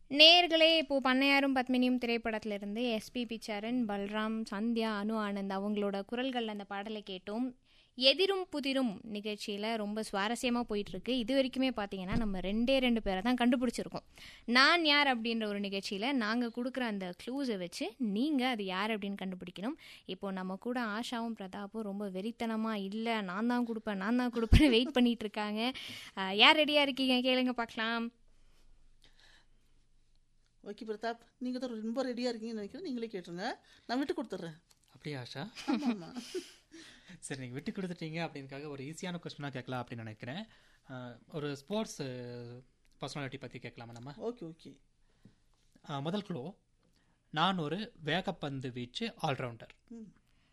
நேர்களே இப்போ பண்ணையாரும் பத்மினியும் திரைப்படத்திலிருந்து எஸ்பிபி சரண் பல்ராம் சந்தியா அனு ஆனந்த் அவங்களோட குரல்கள் அந்த பாடலை கேட்டோம் எதிரும் புதிரும் நிகழ்ச்சியில் ரொம்ப சுவாரஸ்யமாக போயிட்டுருக்கு இது வரைக்குமே பார்த்தீங்கன்னா நம்ம ரெண்டே ரெண்டு பேரை தான் கண்டுபிடிச்சிருக்கோம் நான் யார் அப்படின்ற ஒரு நிகழ்ச்சியில் நாங்கள் கொடுக்குற அந்த க்ளூஸை வச்சு நீங்கள் அது யார் அப்படின்னு கண்டுபிடிக்கணும் இப்போ நம்ம கூட ஆஷாவும் பிரதாப்பும் ரொம்ப வெறித்தனமாக இல்லை நான் தான் கொடுப்பேன் நான் தான் கொடுப்பேன்னு வெயிட் பண்ணிட்டு இருக்காங்க அஹ், யார் ரெடியாக இருக்கீங்க கேளுங்க பார்க்கலாம் ஓகே பிரதாப் நீங்கள் தான் ரொம்ப ரெடியாக இருக்கீங்கன்னு நினைக்கிறேன் நீங்களே கேட்டுருங்க நான் விட்டு கொடுத்துட்றேன் அப்படியா ஆஷா ஆமாம் ஆமாம் சரி நீங்கள் விட்டு கொடுத்துட்டீங்க அப்படின்றக்காக ஒரு ஈஸியான கொஸ்டினாக கேட்கலாம் அப்படின்னு நினைக்கிறேன் அஹ், ஒரு ஸ்போர்ட்ஸ் பர்சனாலிட்டி பற்றி கேட்கலாமா நம்ம ஓகே ஓகே அஹ், முதல் குழு நான் ஒரு வேகப்பந்து வீச்சு ஆல்ரவுண்டர் ம்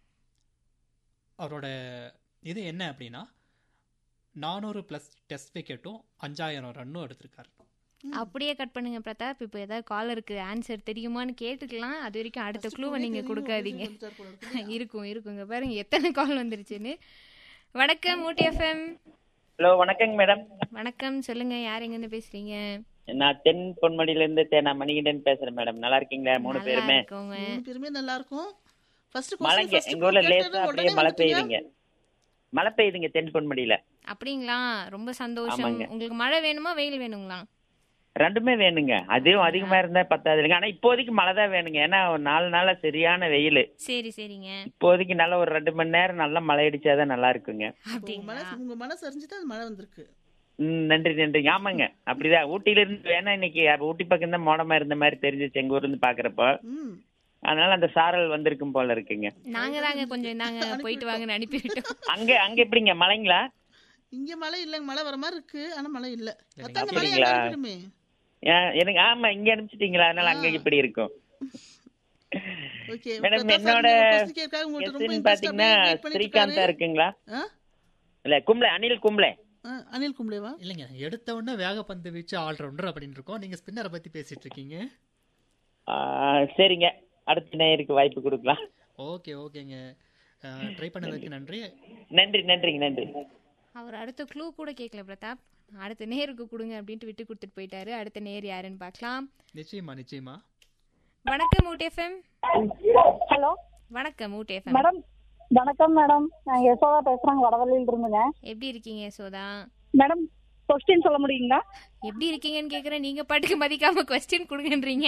அவரோட இது என்ன அப்படின்னா நானூறு ப்ளஸ் டெஸ்ட் விக்கெட்டும் அஞ்சாயிரம் ரன்னும் எடுத்திருக்காரு அப்படியே கட் பண்ணுங்க பிரதாப் இப்போ ஏதாவது காலருக்கு ஆன்சர் தெரியுமான்னு கேட்டுக்கலாம் அது வரைக்கும் அடுத்த First க்ளூவை clue நீங்க தெரியும், கொடுக்காதீங்க message வந்துட்டார் போல இருக்கு. இருக்கும் இருக்குங்க பாருங்க எத்தனை கால் வந்துருச்சுன்னு வணக்கம் ஊட்டி எஃப்எம் ஹலோ வணக்கங்க மேடம் வணக்கம் சொல்லுங்க யார் எங்கன்னு பேசுறீங்க நான் தென் பொன்மடியில இருந்து தேனா மணிகண்டன் பேசுறேன் மேடம் நல்லா இருக்கீங்களா மூணு நல்லா பேருமே இருக்கோங்க மூணு பேருமே நல்லா இருக்கும் ஃபர்ஸ்ட் மழைங்க எங்க ஊர்ல லேசா அப்படியே மழை பெய்யுதுங்க மழை பெய்யுதுங்க தென் பொன்மடியில அப்படிங்களா ரொம்ப சந்தோஷம் ஆமாங்க. உங்களுக்கு மழை வேணுமா வெயில் வேணுங்களா ரெண்டுமே வேணுங்க அதுவும் அதிகமா இருந்தா பத்தாது இல்லைங்க ஆனா இப்போதைக்கு மழை தான் வேணுங்க ஏன்னா ஒரு நாலு நாளா சரியான வெயில் சரி சரிங்க இப்போதைக்கு நல்ல ஒரு ரெண்டு மணி நேரம் நல்லா மழை அடிச்சாதான் நல்லா இருக்குங்க உங்க அப்படிங்களா மனசு உங்க மனசு அறிஞ்சுட்டு அது மழை வந்திருக்கு ம், நன்றி நன்றி ஆமாங்க அப்படிதான் ஊட்டியில இருந்து வேணா இன்னைக்கு ஊட்டி பக்கம் தான் மோடமா இருந்த மாதிரி தெரிஞ்சிச்சு எங்க ஊர்ல இருந்து பாக்குறப்ப ம் அதனால அந்த சாரல் வந்திருக்கும் போல இருக்குங்க நாங்க தாங்க கொஞ்சம் இந்தாங்க போயிட்டு வாங்கன்னு அனுப்பிவிட்டோம் அங்க அங்க எப்படிங்க மழைங்களா இங்க மழை இல்லைங்க மழை வர மாதிரி இருக்கு ஆனா மழை இல்ல இல்லைங்க, அதான் அந்த மழை அப்படிங்களா? அனுப்பிடுமே ஏன், எனக்கு ஆமா இங்க அனுப்பிச்சிட்டீங்களா அதனால அங்க இப்படி இருக்கும் ஓகே மேடம் என்னோட question பாத்தீங்கன்னா ஸ்ரீகாந்தா இருக்குங்களா இல்ல கும்ளே அனில் கும்ளே அனில் கும்ளேவா இல்லைங்க எடுத்த உடனே வேகப்பந்து வீச்சு ஆல்ரவுண்டர் அப்படின்னு இருக்கோம் நீங்கள் ஸ்பின்னரை பற்றி பேசிட்டு இருக்கீங்க ஆ, சரிங்க அடுத்த நேயருக்கு வாய்ப்பு கொடுக்கலாம் ஓகே ஓகேங்க ட்ரை பண்ணதுக்கு நன்றி நன்றி நன்றிங்க நன்றி அவர் அடுத்த க்ளூ கூட கேட்கல பிரதாப் அடுத்த நேருக்கு கொடுங்க அப்படின்ட்டு விட்டு கொடுத்துட்டு போயிட்டாரு அடுத்த நேர் யாருன்னு பார்க்கலாம் நிச்சயமா நிச்சயமா வணக்கம் ஊட்டி எஃப்எம் ஹலோ வணக்கம் ஊட்டி எஃப்எம் மேடம் வணக்கம் மேடம் நான் யசோதா பேசுறேங்க வடவள்ளியில இருந்துங்க எப்படி இருக்கீங்க சோதா மேடம் கொஸ்டின் சொல்ல முடியுங்களா எப்படி இருக்கீங்கன்னு கேக்குறேன் நீங்க பாட்டுக்கு மதிக்காம கொஸ்டின் கொடுங்கன்றீங்க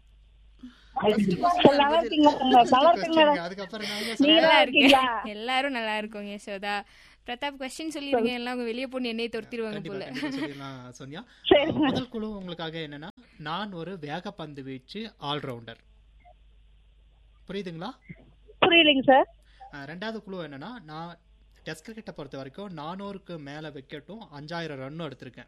நல்லா இருக்கீங்களா நல்லா இருக்குங்க மேடம் அதுக்கப்புறம் நாங்க நீங்க நல்லா நல்லா இருக்கேன் இருக்கீங்களா எல்லாரும் நல்லா இருக்கோங்க யசோதா பிரதாப் கொஸ்டின் சொல்லிருங்க எல்லாம் அவங்க வெளியே போட்டு என்னைய துரத்திடுவாங்க கண்டிப்பா போல கண்டிப்பா சொல்லிடலாம் சோனியா சரி அஹ், முதல் குழு உங்களுக்காக என்னன்னா நான் ஒரு வேகப்பந்து வீச்சு ஆல்ரவுண்டர் புரியுதுங்களா புரியலைங்க சார் அஹ், ரெண்டாவது குழு என்னன்னா நான் டெஸ்ட் கிரிக்கெட்டை பொறுத்த வரைக்கும் நானூறுக்கு மேல விக்கெட்டும் அஞ்சாயிரம் ரன்னும் எடுத்திருக்கேன்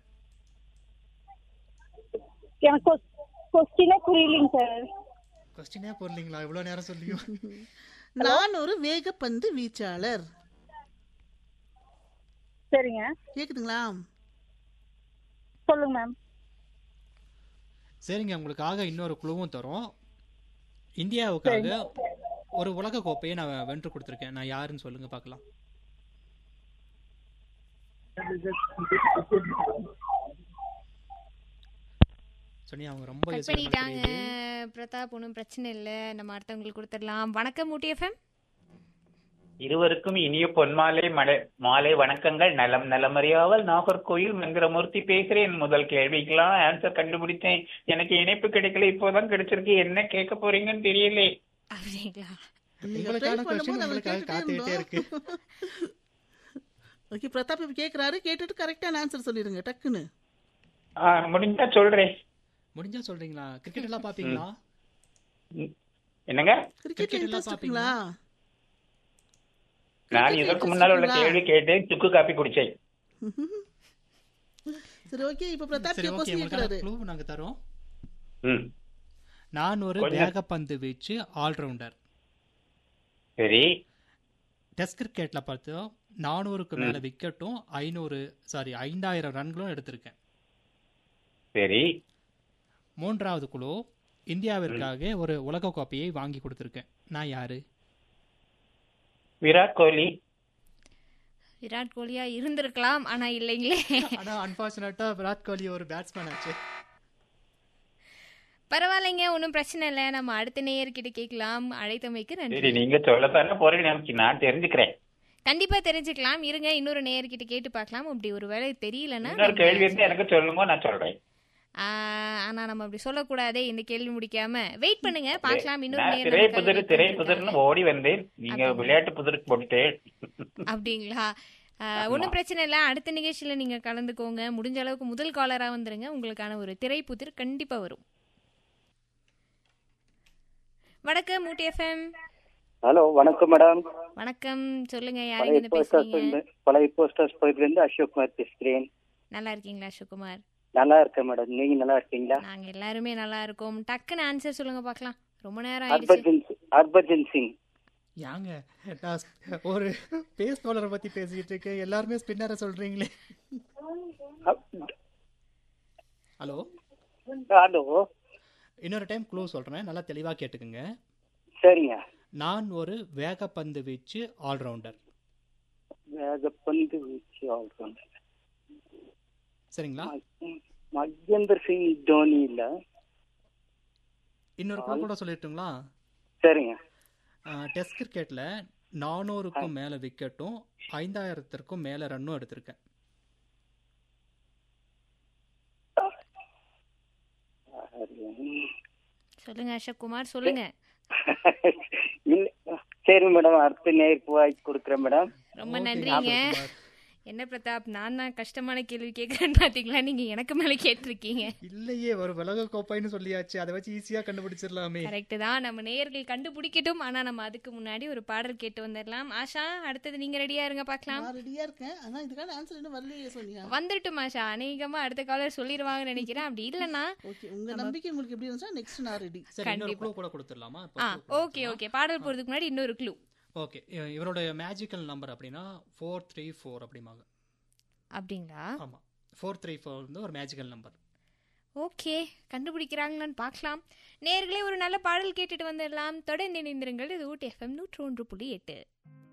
எனக்கு கொஸ்டினே புரியலைங்க சார் கொஸ்டினே போடலீங்களா இவ்வளவு நேரம் சொல்லியும் நான் ஒரு வேகப்பந்து வீச்சாளர் சரிங்க கேக்குதுங்களா சொல்லுங்க மேம் சரிங்க உங்களுக்காக இன்னொரு குழுவும் தரோம் இந்தியாவுக்காக ஒரு உலக கோப்பையை நான் வென்று கொடுத்துருக்கேன் நான் யாருன்னு சொல்லுங்க பார்க்கலாம் சொன்னி அவங்க ரொம்ப கட் யோசிக்கிற மாதிரி பண்ணிட்டாங்க தெரியுது. பிரதாப் ஒன்றும் பிரச்சனை இல்லை நம்ம அடுத்தவங்களுக்கு கொடுத்துடலாம் வணக்கம் ஊட்டி எஃப்எம் இருவருக்கும் இனிய பொன்மாலை மலை மாலை வணக்கங்கள் நலம் நலமறியாவல் நாகர்கோயில் மந்திரமூர்த்தி பேசுறேன் முதல் கேள்விக்கெல்லாம் ஆன்சர் கண்டுபிடித்தேன் எனக்கு இணைப்பு கிடைக்கல இப்போதான் கிடைச்சிருக்கு என்ன கேட்க போறீங்கன்னு தெரியலே அப்படிங்களா நீங்க உங்களுக்கான try பண்ணும்போது question நாங்க உங்களுக்காக கேட்டுட்டே காத்துக்கிட்டே இருக்கு ஓகே பிரதாப் இப்ப கேக்குறாரு கேட்டுட்டு கரெக்டான ஆன்சர் சொல்லிடுங்க டக்குன்னு ஆ, முடிஞ்சா சொல்றேன் முடிஞ்சா சொல்றீங்களா கிரிக்கெட் எல்லாம் பாப்பீங்களா ம். என்னங்க கிரிக்கெட்ல Cricket எல்லாம் இன்ட்ரெஸ்ட் இருக்குங்களா நான் Cricket இதற்கு interest முன்னால் உள்ள இருக்குங்களா? கேள்வி கேட்டேன் சுக்கு காப்பி குடிச்சேன் சரி ஓகே இப்ப பிரதாப் சரி ஓகே கொஸ்டின் உங்களுக்கான கேக்குறாரு க்ளூ நாங்க தரோம் ம் நான் ஒரு கொஞ்சம். வேகப்பந்து வீச்சு ஆல்ரவுண்டர் சரி டெஸ்ட் கிரிக்கெட்ல பார்த்தோம் நானூறுக்கு மேல விக்கெட்டும் ஐநூறு சாரி ஐந்தாயிரம் ரன்களும் எடுத்திருக்கேன் சரி மூன்றாவது குழு இந்தியாவிற்காக ஒரு உலக கோப்பையை வாங்கி கொடுத்துருக்கேன் நான் யாரு விராட் கோலி விராட் கோலியா இருந்திருக்கலாம் ஆனா இல்லைங்களே ஆனா அன்பார்ச்சுனேட்டா விராட் கோலி ஒரு பேட்ஸ்மேன் ஆச்சு பரவாயில்லைங்க ஒன்றும் பிரச்சனை இல்லை நம்ம அடுத்த நேயர்கிட்ட கேட்கலாம் அழைத்தமைக்கு சரி நன்றி நீங்க சொல்லத்தானே போறீங்க எனக்கு நான் தெரிஞ்சுக்கிறேன் கண்டிப்பா தெரிஞ்சுக்கலாம் இருங்க இன்னொரு நேயர்கிட்ட கேட்டு பார்க்கலாம் அப்படி ஒரு வேலை தெரியலன்னா இன்னொரு நம்ம கேள்வி இருந்து எனக்கு சொல்லுங்க நான் சொல்றேன் ஆ, ஆனா நம்ம அப்படி சொல்லக்கூடாதே இந்த கேள்வி முடிக்காம வெயிட் பண்ணுங்க பார்க்கலாம் இன்னொரு நான் நேயர் திரை நமக்காக புதிர் wait திரை பண்ணிட்டு புதிர்னு இருக்காங்க. ஓடி வந்தேன் நீங்க அப்படிங்களா? விளையாட்டு புதிருக்கு போட்டுட்டேன் அப்படிங்களா ஒன்றும் பிரச்சனை இல்லை அடுத்த நிகழ்ச்சியில் நீங்கள் கலந்துக்கோங்க முடிஞ்ச அளவுக்கு முதல் காலராக வந்துருங்க உங்களுக்கான ஒரு திரைப்புதிர் கண்டிப்பாக வரும் வணக்கம் மூட்டி எஃப்எம் ஹலோ வணக்கம் மேடம் வணக்கம் சொல்லுங்க பழைய யாருங்க இருந்து போஸ்டர்ஸ் பேசுறீங்க பழைய போஸ்டர்ஸ் போயிருந்து அசோக் குமார் பேசுகிறேன் நல்லா இருக்கீங்களா அசோக்குமார் நல்லா இருக்கேன் மேடம் நீங்க நல்லா இருக்கீங்களா நாங்க எல்லாருமே நல்லா இருக்கோம் டக்குன்னு ஆன்சர் சொல்லுங்க பார்க்கலாம் ரொம்ப நேரம் ஆயிடுச்சு ஹர்பஜன் ஹர்பஜன் சிங் யாங்க நான் ஸ்- ஒரு பேஸ் பவுலரை பத்தி பேசிட்டு இருக்கேன் எல்லாருமே ஸ்பின்னரை சொல்றீங்களே ஹலோ ஹலோ இன்னொரு டைம் க்ளூ சொல்றேன் நல்லா தெளிவா கேட்டுக்குங்க சரிங்க நான் ஒரு வேகப்பந்து வீச்சு ஆல்ரவுண்டர் வேகப்பந்து வீச்சு ஆல்ரவுண்டர் சரிங்களா மகேந்தர் சிங் தோனி இல்ல இன்னொரு க்ளூ கூட சொல்லிட்டுங்களா சரிங்க டெஸ்ட் கிரிக்கெட்ல நானூறுக்கும் மேல விக்கெட்டும் ஐந்தாயிரத்திற்கும் மேல ரன்னும் எடுத்திருக்கேன் சொல்லுங்க அசோக்குமார் சொல்லுங்க இல்ல சரி மேடம் அடுத்த நேருக்கு வாய்ப்பு கொடுக்குறேன் மேடம் ரொம்ப Okay, நன்றிங்க அசோக்குமார். என்ன பிரதாப் நான் தான் கஷ்டமான கேள்வி கேட்கறேன்னு பாத்தீங்களா நீங்க எனக்கு மேல கேட்டிருக்கீங்க இல்லையே ஒரு உலக கோப்பைன்னு சொல்லியாச்சு அதை வச்சு ஈஸியா கண்டுபிடிச்சிடலாமே கரெக்ட் தான் நம்ம நேயர்கள் கண்டுபிடிக்கட்டும் ஆனா நம்ம அதுக்கு முன்னாடி ஒரு பாடல் கேட்டு வந்துடலாம் ஆஷா அடுத்தது நீங்க ரெடியா இருங்க பார்க்கலாம் நான் ரெடியா இருக்கேன் ஆனா இதுக்கான ஆன்சர் இன்னும் வரலையே சொன்னீங்க வந்துட்டும் ஆஷா அநேகமா அடுத்த காலர் சொல்லிடுவாங்கன்னு நினைக்கிறேன் அப்படி இல்லைன்னா ஓகே உங்க நம்பிக்கை உங்களுக்கு எப்படி இருந்துச்சா நெக்ஸ்ட் நான் ரெடி சரி இன்னொரு கண்டிப்பா. க்ளூ கூட கொடுத்துடலாமா ஆ ஓகே ஓகே பாடல் போறதுக்கு முன்னாடி இன்னொரு க்ளூ ஓகே இவரோட மேஜிக்கல் நம்பர் அப்படின்னா ஃபோர் த்ரீ ஃபோர் அப்படிம்பாங்க அப்படிங்களா ஆமா ஃபோர் த்ரீ ஃபோர் வந்து ஒரு மேஜிக்கல் நம்பர் ஓகே கண்டுபிடிக்கிறாங்களான்னு பார்க்கலாம் நேர்களே ஒரு நல்ல பாடல் கேட்டுட்டு வந்துடலாம் தொடர்ந்து இணைந்திருங்கள் இது ஊட்டி எஃப்எம் நூற்று ஒன்று புள்ளி எட்டு